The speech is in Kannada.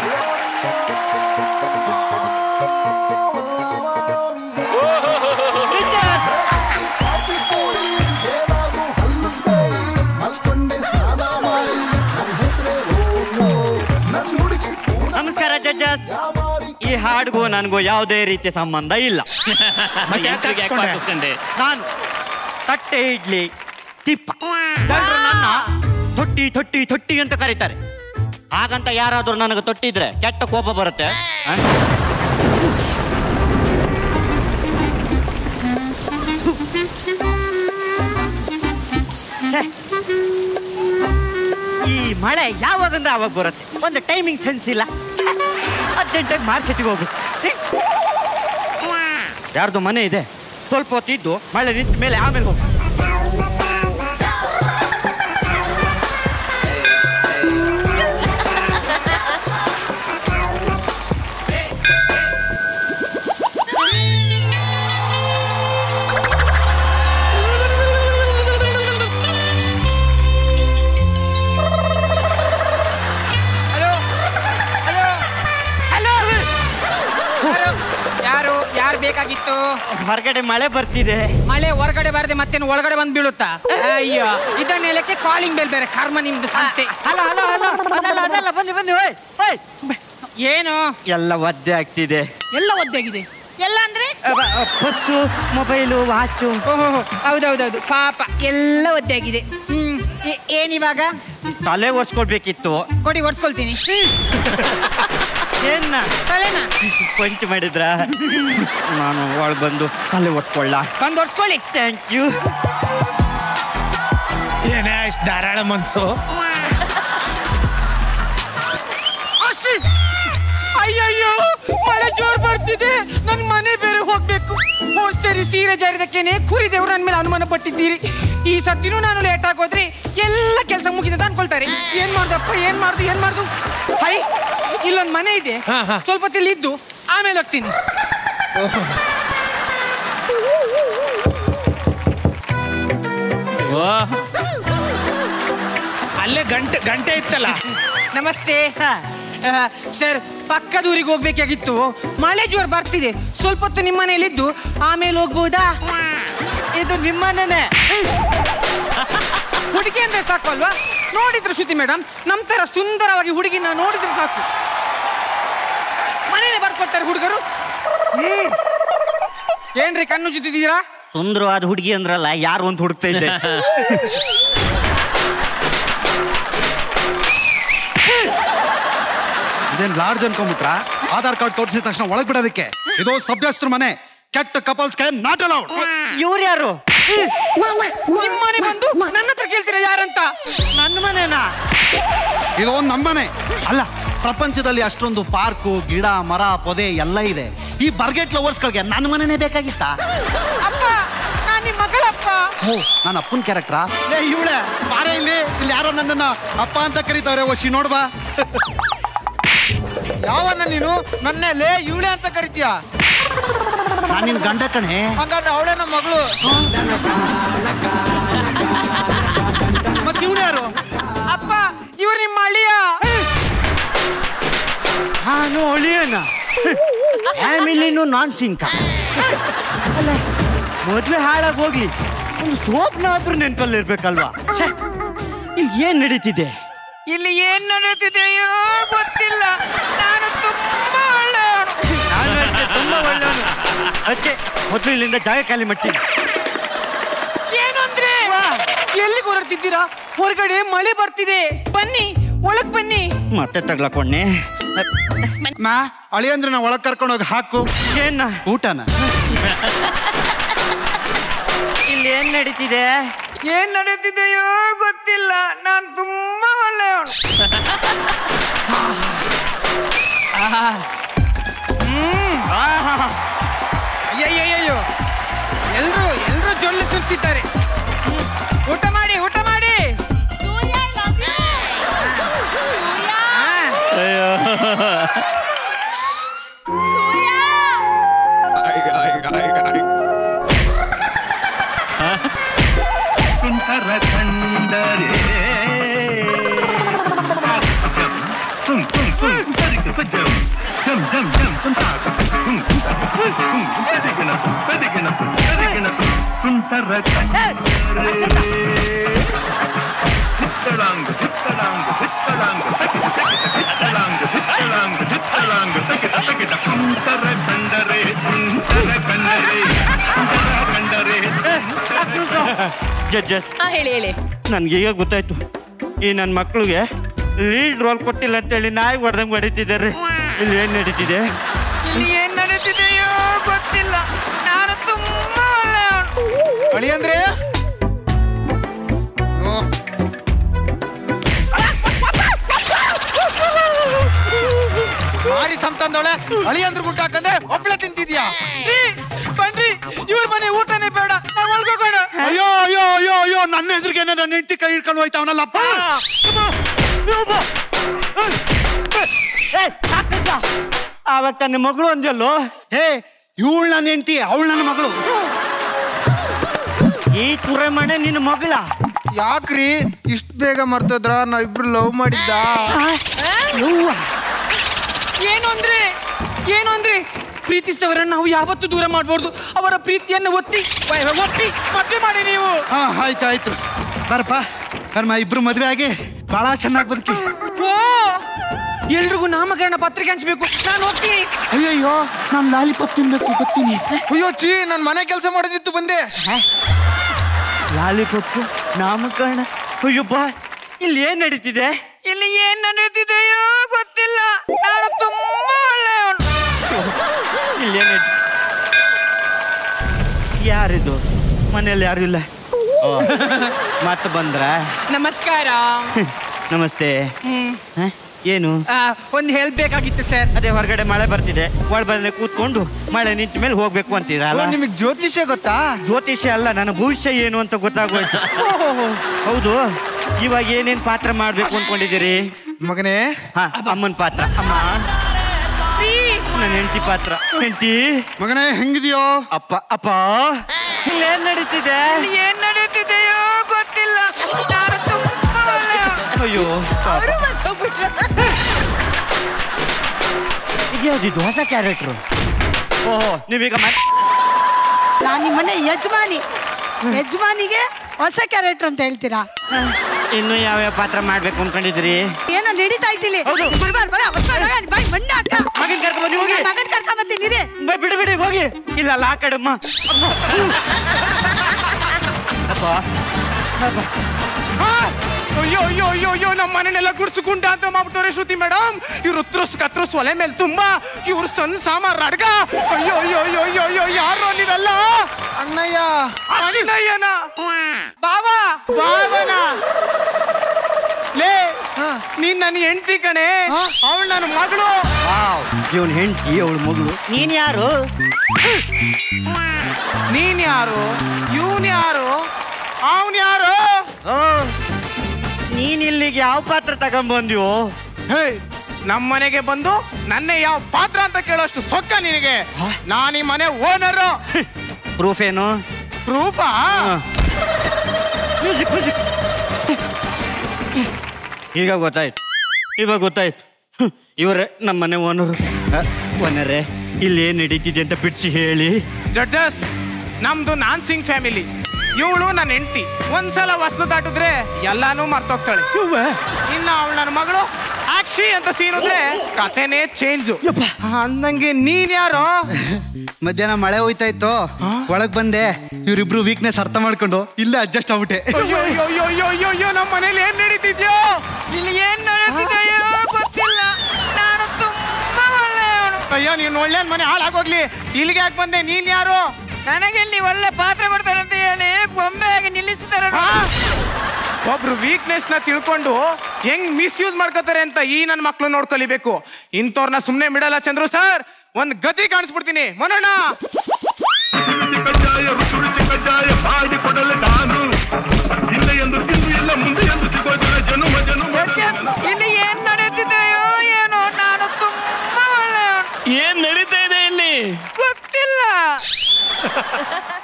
ನಮಸ್ಕಾರ ಜಡ್ಜಸ್ ಈ ಹಾಡ್ಗೂ ನನಗೂ ಯಾವುದೇ ರೀತಿಯ ಸಂಬಂಧ ಇಲ್ಲ ಮತ್ತೆ ಯಾಕೆ ಹಾಕ್ಸ್ಕೊಂಡೆ? ನಾನು ತಟ್ಟೆ ಇಡ್ಲಿ ತಿಪ್ಪ ಜನರು ನನ್ನ ತೊಟ್ಟಿ ತೊಟ್ಟಿ ತೊಟ್ಟಿ ಅಂತ ಕರೀತಾರೆ ಹಾಗಂತ ಯಾರಾದ್ರೂ ನನಗೆ ತೊಟ್ಟಿದ್ರೆ ಕೆಟ್ಟ ಕೋಪ ಬರುತ್ತೆ ಆ? ಛೆ. ಈ ಮಳೆ ಯಾವಾಗಂದ್ರೆ ಆವಾಗ ಬರುತ್ತೆ ಒಂದು ಟೈಮಿಂಗ್ ಸೆನ್ಸ್ ಇಲ್ಲ ಅರ್ಜೆಂಟಾಗಿ ಮಾರ್ಕೆಟಿಗೆ ಹೋಗು ಯಾರ್ದು ಮನೆ ಇದೆ ಸ್ವಲ್ಪ ಹೊತ್ತಿದ್ದು ಮಳೆ ನಿಂತ ಮೇಲೆ ಆಮೇಲೆ ಹೋಗು ಯಾರು ಯಾರು ಬೇಕಾಗಿತ್ತು ಹೊರಗಡೆ ಮಳೆ ಬರ್ತಿದೆ ಮಳೆ ಹೊರಗಡೆ ಬರದೆ ಮತ್ತೇನು ಒಳಗಡೆ ಬಂದ್ ಬೀಳುತ್ತಾ ಅಯ್ಯೋ ಇದನ್ನೆಲ್ಲಕ್ಕೆ ಕಾಲಿಂಗ್ ಬೆಲ್ ಬೇರೆ ಕರ್ಮ ನಿಮ್ದು ಸಂತೆ ಹಲೋ ಹಲೋ ಹಲೋ ಅದಲ್ಲ ಅದಲ್ಲ ಬನ್ನಿ ಬನ್ನಿ ಓಯ್ ಓಯ್ ಏನು ಎಲ್ಲ ಒದ್ದೆ ಆಗ್ತಿದೆ ಎಲ್ಲ ಒದ್ದಾಗಿದೆ ಎಲ್ಲ ಅಂದ್ರೆ ಬಸ್ಸು ಮೊಬೈಲು ವಾಚು ಓಹೋ ಹೌದೌದೌದು ಪಾಪ ಎಲ್ಲ ಒದ್ದಾಗಿದೆ ಹ್ಮ್ ಏ- ಏನಿವಾಗ ತಲೆ ಒರ್ಸ್ಕೊಳ್ಬೇಕಿತ್ತು ಕೊಡಿ ಒರ್ಸ್ಕೊಳ್ತೀನಿ ಏನ್ನ ತಲೆನಾ ಪಂಚ್ ಮಾಡಿದ್ರ ನಾನು ಒಳಗೆ ಬಂದು ತಲೆ ಒಟ್ಕೊಳ್ಳ ಬಂದು ಒರ್ಸ್ಕೊಳ್ಳಿ ಥ್ಯಾಂಕ್ ಯು ಏನೇ ಅಷ್ಟು ಧಾರಾಳ ಮನ್ಸು ಅಯ್ಯಯ್ಯೋ ಮಳೆ ಜೋರ್ ಬರ್ತಿದೆ ನನ್ ಮನೆ ಬೇರೆ ಹೋಗ್ಬೇಕು ಓ ಸರಿ ಸೀರೆ ಜಾರಿದಕ್ಕೇನೆ ಕುರಿ ದೇವ್ರು ನನ್ನ ಮೇಲೆ ಅನುಮಾನ ಪಟ್ಟಿದ್ದೀರಿ ಈ ಸತಿನೂ ನಾನು ಲೇಟ್ ಆಗೋದ್ರಿ ಎಲ್ಲ ಕೆಲಸ ಮುಗಿದ ಅನ್ಕೊಳ್ತಾರೆ ಏನ್ ಮಾಡ್ದಪ್ಪ ಏನ್ ಮಾಡ್ದು ಏನ್ ಮಾಡ್ದು ಹೈ ಇಲ್ಲೊಂದ್ ಮನೆ ಇದೆ ಹಾ, ಹಾ. ಸ್ವಲ್ಪ ಹೊತ್ತಿಲ್ಲಿ ಇದ್ದು ಆಮೇಲೆ ಹೋಗ್ತೀನಿ ಅಲ್ಲೇ ಗಂಟೆ ಗಂಟೆ ಇತ್ತಲ್ಲ ನಮಸ್ತೆ ಆ, ಸರ್ ಪಕ್ಕದ ಊರಿಗೆ ಹೋಗ್ಬೇಕಾಗಿತ್ತು ಮಳೆ ಜೋರ್ ಬರ್ತಿದೆ ಸ್ವಲ್ಪ ಹೊತ್ತು ನಿಮ್ಮ ಮನೆಯಲ್ಲಿದ್ದು ಆಮೇಲೆ ಹೋಗ್ಬೋದಾ ಇದು ನಿಮ್ಮನೇನೆ ಹುಡುಗಿ ಅಂದ್ರೆ ಸಾಕು ಅಲ್ವಾ ನೋಡಿದ್ರೆ ಶ್ರುತಿ ಮೇಡಮ್ ನಮ್ ತರ ಸುಂದರವಾಗಿ ಹುಡುಗಿನ ನೋಡಿದ್ರೆ ಸಾಕು ಮನೇನೆ ಬರ್ಕೊಡ್ತಾರೆ ಹುಡುಗರು ಹ್ಮ್ ಏನ್ರಿ ಕಣ್ಣು ಜುತ್ತಿದ್ದೀರಾ ಸುಂದರವಾದ ಹುಡುಗಿ ಅಂದ್ರಲ್ಲ ಯಾರು ಅಂತ ಹುಡುಕ್ತಾ ಇದ್ದೆ ಇದೇನ್ ಲಾಡ್ಜ್ ಅನ್ಕೊಂಬಿಟ್ರ ಆಧಾರ್ ಕಾರ್ಡ್ ತೋರಿಸಿದ ತಕ್ಷಣ ಒಳಗ್ ಬಿಡೋದಕ್ಕೆ ಇದು ಸಭ್ಯಸ್ತ್ರ ಮನೆ ಕೆಟ್ಟ ಕಪಲ್ಸ್ಗೆ ನಾಟ್ ಅಲೌಡ್ ಇವ್ರು ಯಾರು ನಿಮ್ ಮನೆ ಬಂದು ನನ್ನ ಹತ್ರ ಕೇಳ್ತೀರಾ ಯಾರಂತ ನನ್ನ ಮನೆನಾ ಇದು ನಮ್ಮನೆ ಅಲ್ಲ ಪ್ರಪಂಚದಲ್ಲಿ ಅಷ್ಟೊಂದು ಪಾರ್ಕು ಗಿಡ ಮರ ಪೊದೆ ಎಲ್ಲ ಇದೆ ಈ ಬರ್ಗೆಟ್ ಲವರ್ಸ್ಗಳಿಗೆ ನನ್ನ ಮನೆನೇ ಬೇಕಾಗಿತ್ತಾ ಅಪ್ಪ ನಾನ್ ನಿಮ್ ಮಗಳಪ್ಪ ಓ ನನ್ನ ಅಪ್ಪನ ಕ್ಯಾರೆಕ್ಟ್ರಾ ಏ ಇವಳೆ ಬಾರೆ ಇಲ್ಲಿ ಇಲ್ಲಿ ಯಾರೋ ನನ್ನನ್ನ ಅಪ್ಪ ಅಂತ ಕರೀತಾವ್ರೆ ಓಶಿ ನೋಡ್ಬಾ ಯಾವನ್ನ ನೀನು ನನ್ನೇಲೆ ಇವಳೆ ಅಂತ ಕರಿತೀಯ ನಾನು ನಿನ್ ಗಂಡ ಕಣೆ ಹಂಗಾದ್ರೆ ಅವಳೇ ನಮ್ಮ ಮಗಳು ಮತ್ತೆ ಇವಳು ಯಾರು ಅಪ್ಪ ಇವ್ರು ನಿಮ್ಮ ಅಳಿಯ ನಾನು ಒಳಿಯನ ಫ್ಯಾಮಿಲಿನೂ ನಾನ್ ಸಿಂಕ ಅಲ್ಲ ಮದ್ವೆ ಹಾಳಾಗಿ ಹೋಗ್ಲಿ ಒಂದು ಸೋಪ್ನಾದ್ರೂ ನೆನ್ಪಲ್ಲಿ ಇರ್ಬೇಕಲ್ವಾ ಛೆ, ಇಲ್ಲಿ ಏನ್ ನಡೀತಿದೆ ಇಲ್ಲಿ ಏನ್ ನಡೆಯುತ್ತಿದೆಯೋ ಗೊತ್ತಿಲ್ಲ ನಾನು ತುಂಬಾ ಒಳ್ಳೆಯವನು ನಾನು ಅಷ್ಟೇ ತುಂಬಾ ಒಳ್ಳೆಯವನು ಅದಕ್ಕೆ ಮೊದಲು ಇಲ್ಲಿಂದ ಜಾಗ ಖಾಲಿ ಮಾಡ್ತೀನಿ ಏನು ಅಂದ್ರೆ ಎಲ್ಲಿಗೆ ಹೊರಡ್ತಿದ್ದೀರಾ ಹೊರಗಡೆ ಮಳೆ ಬರ್ತಿದೆ ಬನ್ನಿ ಒಳಗ್ ಬನ್ನಿ ಮತ್ತೆ ತಗ್ಲಕೊಂಡೆ ಮಾ ಅಳಿ ಅಂದ್ರೆ ನಾ ಒಳಗ್ ಕರ್ಕೊಂಡು ಹೋಗಿ ಹಾಕು ಏನ ಊಟನ ಇಲ್ಲಿ ಏನ್ ನಡೀತಿದೆ ಏನ್ ನಡೆಯುತ್ತಿದೆಯೋ ಗೊತ್ತಿಲ್ಲ ನಾನು ತುಂಬಾ ಒಳ್ಳೆಯವನು ಹ್ಮ್ ಆಹಾ. ಅಯ್ಯಯ್ಯಯ್ಯೋ ಎಲ್ರು ಎಲ್ರು ಜೊಲ್ಲು ಸುರಿಸಿದ್ದಾರೆ ಹ್ಮ್. ಊಟ ಮಾಡಿ ಊಟ ಮಾಡಿ ಹಾ. ತುಂಟರ ಕಂಡರೆ ತುಂ ತುಂ ತುಂ ಜಡ್ಜಸ್ ಹಾ ಹೇಳಿ ಹೇಳಿ ನನ್ಗೆ ಈಗ ಗೊತ್ತಾಯ್ತು ಈ ನನ್ನ ಮಕ್ಳಿಗೆ ಲೀಡ್ ರೋಲ್ ಕೊಟ್ಟಿಲ್ಲ ಅಂತೇಳಿ ನಾಯಿ ಹೊಡೆದಂಗೆ ಹೊಡಿತಿದ್ದಾರೆ ಇಲ್ಲಿ ಏನ್ ನಡೀತಿದೆ ಇಲ್ಲಿ ಏನ್ ನಡೀತಿದೆಯೋ ಗೊತ್ತಿಲ್ಲ ನಾನು ತುಂಬಾ ಒಳ್ಳೆಯವನು ಅಳಿ ಅಂದ್ರೆ ಮಾರಿ ಸಂತಂದವಳೆ ಅಳಿ ಅಂದ್ರೆ ಗುಟ್ಟ ಹಾಕಂದ್ರೆ ಒಬ್ಳೆ ತಿಂತಿದ್ಯಾ ರೀ, ಬನ್ರಿ ಇವ್ರ ಮನೆ ಊಟನೇ ಬೇಡ ನಾವ್ ಒಳ್ಗೋಗೋಣ ಅಯ್ಯೋ ಅಯ್ಯೋ ಅಯ್ಯೋ ಅಯ್ಯೋ ನನ್ನ ಎದುರಿಗೇನೆ ನನ್ನ ಹೆಂಡತಿ ಕೈ ಹಿಡ್ಕೊಂಡು ಹೋಯ್ತಾವನಲ್ಲಪ್ಪ ಆವಾಗ ತನ್ನ ಮಗಳು ಅಂದ್ಯಲ್ಲೋ ಹೇ ಇವಳು ನನ್ನ ಹೆಂಡತಿ ಅವಳು ನನ್ನ ಮಗಳು ಈ ತುರೆ ಮನೆ ನಿನ್ನ ಮಗಳ ಯಾಕ್ರಿ ಇಷ್ಟ ಬೇಗ ಮರ್ತೋದ್ರ ನಾವಿಬ್ರು ಲವ್ ಮಾಡಿದ್ದ ಏನು ಅಂದ್ರೆ ಏನು ಅಂದ್ರೆ ಪ್ರೀತಿಸವರನ್ನ ನಾವು ಯಾವತ್ತೂ ದೂರ ಮಾಡಬಾರ್ದು ಅವರ ಪ್ರೀತಿಯನ್ನು ಒತ್ತಿ ಬ- ಒಪ್ಪಿ ಮದುವೆ ಮಾಡಿ ನೀವು ಹಾ ಆಯ್ತು ಆಯ್ತು ಬರಪ್ಪ ಬರ್ಮ ಇಬ್ರು ಮದ್ವೆ ಆಗಿ ಬಹಳ ಚೆನ್ನಾಗಿ ಬದುಕಿ ಓ ಎಲ್ರಿಗೂ ನಾಮಕರಣ ಪತ್ರಿಕೆ ಹಂಚ್ಬೇಕು ನಾನು ಹೋಗ್ತೀನಿ ಅಯ್ಯಯ್ಯೋ ನಾನು ಲಾಲಿಪಾಪ್ ತಿನ್ಬೇಕು ಬರ್ತೀನಿ ಅಯ್ಯೋ ಚೀ ನನ್ ಮನೆ ಕೆಲಸ ಮಾಡೋದಿತ್ತು ಬಂದೆ ಲಾಲಿಪಪ್ಪು ನಾಮಕರಣ ಅಯ್ಯಪ್ಪ ಇಲ್ಲಿ ಏನ್ ನಡೀತಿದೆ ಇಲ್ಲಿ ಏನ್ ನಡೆದಿದೆಯೋ ಗೊತ್ತಿಲ್ಲ ನಾನು ತುಂಬಾ ಒಳ್ಳೆಯವನು ಇಲ್ಲಿ ಏನ್ ನಡೀ- ಯಾರಿದು ಮನೇಲಿ ಯಾರು ಇಲ್ಲ ಓ, ಮತ್ತೆ ಬಂದ್ರ ನಮಸ್ಕಾರ ನಮಸ್ತೆ ಹ್ಮ್ ಹ? ಏನು ಆ, ಒಂದು ಹೆಲ್ಪ್ ಬೇಕಾಗಿತ್ತು ಸರ್ ಅದೇ ಹೊರಗಡೆ ಮಳೆ ಬರ್ತಿದೆ ಒಳ ಬಂದ್ರೆ ಕೂತ್ಕೊಂಡು ಮಳೆ ನಿಂತ ಮೇಲೆ ಹೋಗ್ಬೇಕು ಅಂತೀರಲ್ಲ ನಿಮಗ್ ಜ್ಯೋತಿಷ್ಯ ಗೊತ್ತಾ ಜ್ಯೋತಿಷ್ಯ ಅಲ್ಲ ನನ್ನ ಭವಿಷ್ಯ ಏನು ಅಂತ ಗೊತ್ತಾಗೋಯ್ತು ಹೌದು ಇವಾಗ ಏನೇನ್ ಪಾತ್ರ ಮಾಡ್ಬೇಕು ಅನ್ಕೊಂಡಿದ್ದೀರಿ ಮಗನೇ ಹಾ ಅಮ್ಮನ ಪಾತ್ರ ಅಮ್ಮ ನನ್ನ ಹೆಂಡತಿ ಪಾತ್ರ ಹೆಂಡತಿ ಮಗನೇ ಹೆಂಗಿದ್ಯೋ ಅಪ್ಪ ಅಪ್ಪ ಏನ್ ನಡೀತಿದೆ ಇಲ್ಲಿ ಏನ್ ನಡೆಯುತ್ತಿದೆಯೋ ಗೊತ್ತಿಲ್ಲ ನಾನು ತುಂಬಾ ಒಳ್ಳೆಯವನು ಅಯ್ಯೋ ಅವರು ಮರ್ತೋಗ್ಬಿಟ್ರು ಇದ್ಯಾವ್ದಿದು ಹೊಸ ಕ್ಯಾರೆಕ್ಟ್ರು ಓಹೋ ನೀವೀಗ ಮ- ನಾನು ನಿಮ್ಮನೆ ಯಜಮಾನಿ ಯಜಮಾನಿಗೆ ಹೊಸ ಕ್ಯಾರೆಕ್ಟರ್ ಅಂತ ಹೇಳ್ತೀರಾ ಇನ್ನು ಯಾವ್ಯಾವ ಪಾತ್ರ ಮಾಡ್ಬೇಕು ಅನ್ಕೊಂಡಿದ್ರಿ ಏನೋ ನಡೀತಾ ಇದ್ದೀನಿ ಹೌದು. ಬರ್ಬಾರ್ ಬರ, ಹೊಸ್ಬಾರ್ ಮಗ, ಬಾಯ್ ಮಣ್ಣ ಅಕ್ಕ ಮಗನ್ ಕರ್ಕೊಂಡ್ ಬನ್ನಿ ಹೋಗಿ ಮಗನ್ ಕರ್ಕೊಂಬತ್ತೀನಿ ರೀ ಬ- ಬಿಡಿ ಬಿಡಿ ಹೋಗಿ ಇಲ್ಲ ಅಲ್ಲ ಆ ಕಡೆ ಅಮ್ಮ ಅಮ್ಮ. ಅಪ್ಪ ಅಪ್ಪ. ಆ! ಅಯ್ಯೋ ಅಯ್ಯೋ ಅಯ್ಯೋ ಅಯ್ಯೋ ನಮ್ಮ ಮನೆನೆಲ್ಲ ಗುಡ್ಸು ಗುಂಡ ಅಂತ ಮಾಡ್ಬಿಟ್ಟವ್ರೆ ಶ್ರುತಿ ಮೇಡಮ್ ಇವ್ರು ಉತ್ರಸ್ ಕತ್ರಸ್ ಒಲೆ ಮೇಲೆ ತುಂಬಾ ಇವ್ರು ಸಣ್ಣ ಸಾಮಾರ್ ಅಡ್ಗ ಅಯ್ಯೋ ಅಯ್ಯೋ ಅಯ್ಯೋ ಅಯ್ಯೋ ಅಯ್ಯೋ ಯಾರು ನೀವೆಲ್ಲ ಅಣ್ಣಯ್ಯ ಅಣ್ಣಯ್ಯನ ಬಾವಾ ಬಾವನ ಲೇ ಹಾ. ನೀನ್ ನನ್ನ ಹೆಂಡತಿ ಕಣೆ ಅವಳು ನನ್ನ ಮಗಳು ವಾವ್ ಇವನ್ ಹೆಂಡತಿ ಅವಳ ಮಗಳು ನೀನ್ ಯಾರು ನೀನ್ ಯಾರು ಇವನ್ ಯಾರು ಅವನ್ ಯಾರು ಓ, ನೀನ್ ಇಲ್ಲಿಗೆ ಯಾವ ಪಾತ್ರ ತಗೊಂಡ್ಬಂದ್ಯೋ ಹೇ ನಮ್ಮ ಮನೆಗೆ ಬಂದು ನನ್ನೇ ಯಾವ ಪಾತ್ರ ಅಂತ ಕೇಳೋಷ್ಟು ಸೊಕ್ಕ ನಿನಗೆ ನಾನ್ ಈ ಮನೆ ಓನರ್ ಪ್ರೂಫ್ ಏನು ಪ್ರೂಫಾ ಮ್ಯೂಸಿಕ್ ಮ್ಯೂಸಿಕ್ ಈಗ ಗೊತ್ತಾಯ್ತು ಇವಾಗ ಗೊತ್ತಾಯ್ತು ಹ್ಮ್, ಇವರೇ ನಮ್ಮ ಮನೆ ಓನರು ಓನರೇ ಇಲ್ಲಿ ಏನ್ ನಡೀತಿದೆ ಅಂತ ಬಿಡಿಸಿ ಹೇಳಿ ಜಡ್ಜಸ್ ನಮ್ದು ನಾನ್ ಸಿಂಗ್ ಫ್ಯಾಮಿಲಿ ಇವಳು ನನ್ನ ಹೆಂಡತಿ ಒಂದ್ಸಲ ವಸ್ತು ದಾಟಿದ್ರೆ ಎಲ್ಲಾನು ಮರ್ತೋಗ್ತಾಳೆ ಇನ್ನ ಅವಳು ನನ್ನ ಮಗಳು ಆಕ್ಷಿ ಅಂತ ಸೀನಿದ್ರೆ ಕಥೆನೇ ಚೇಂಜ್ ಅಂದಂಗೆ ನೀನ್ ಯಾರೋ ಮಧ್ಯಾಹ್ನ ಮಳೆ ಹೋಯ್ತಾ ಇತ್ತು ಒಳಗ್ ಬಂದೆ ಇವ್ರಿಬ್ರು ವೀಕ್ನೆಸ್ ಅರ್ಥ ಮಾಡ್ಕೊಂಡು ಇಲ್ಲೇ ಅಡ್ಜಸ್ಟ್ ಆಗ್ಬಿಟ್ಟೆ ಅಯ್ಯೋ ಅಯ್ಯೋ ಅಯ್ಯೋ ಅಯ್ಯೋ ಅಯ್ಯೋ ಅಯ್ಯೋ ನಮ್ಮ ಮನೇಲಿ ಏನ್ ನಡೀತಿದ್ಯೋ ಇಲ್ಲಿ ಏನ್ ನಡೆಯುತ್ತಿದೆಯೋ ಗೊತ್ತಿಲ್ಲ ನಾನು ತುಂಬಾ ಒಳ್ಳೆಯವನು ಅಯ್ಯೋ ನೀನ್ ಒಳ್ಳೆ ಮನೆ ಹಾಳಾಗೋಗ್ಲಿ ಇಲ್ಲಿಗೆ ಯಾಕೆ ಬಂದೆ ನೀನ್ ಯಾರು ನನಗೆ ಇಲ್ಲಿ ಒಳ್ಳೆ ಪಾತ್ರ ಕೊಡ್ತಾರೆ ಅಂತ ಹೇಳಿ ಗೊಂಬೆಯಾಗಿ ನಿಲ್ಲಿಸ್ತಾರೆ ಆ? ಒಬ್ರು ವೀಕ್ನೆಸ್ ನ ತಿಳ್ಕೊಂಡು ಹೆಂಗ್ ಮಿಸ್ಯೂಸ್ ಮಾಡ್ಕೋತಾರೆ ಅಂತ ಈ ನನ್ನ ಮಕ್ಳು ನೋಡ್ಕೊಲಿಬೇಕು ಇಂಥವ್ರನ್ನ ಸುಮ್ನೆ ಬಿಡಲ್ಲ ಚಂದ್ರು ಸರ್ ಒಂದ್ ಗತಿ ಕಾಣಿಸ್ಬಿಡ್ತೀನಿ ಮನೋಣ ಕಜ್ಜಾಯ ರುಚಿ ಕಜ್ಜಾಯ ಬಾಡಿ ಕೊಡಲು ನಾನು ಇಲ್ಲ ಎಂದು ತಿಂದು ಇಲ್ಲ ಮುಂದೆ ಎಂದು ಸಿಗೋದಿಲ್ಲ ಜನುಮ ಜನುಮ ಇಲ್ಲಿ ಏನ್ ನಡೆಯುತ್ತಿದೆಯೋ ಏನೋ ನಾನು ತುಂಬಾ ಒಳ್ಳೆಯವನು ಏನ್ ನಡೀತಾ ಇದೆ ಇಲ್ಲಿ ಗೊತ್ತಿಲ್ಲ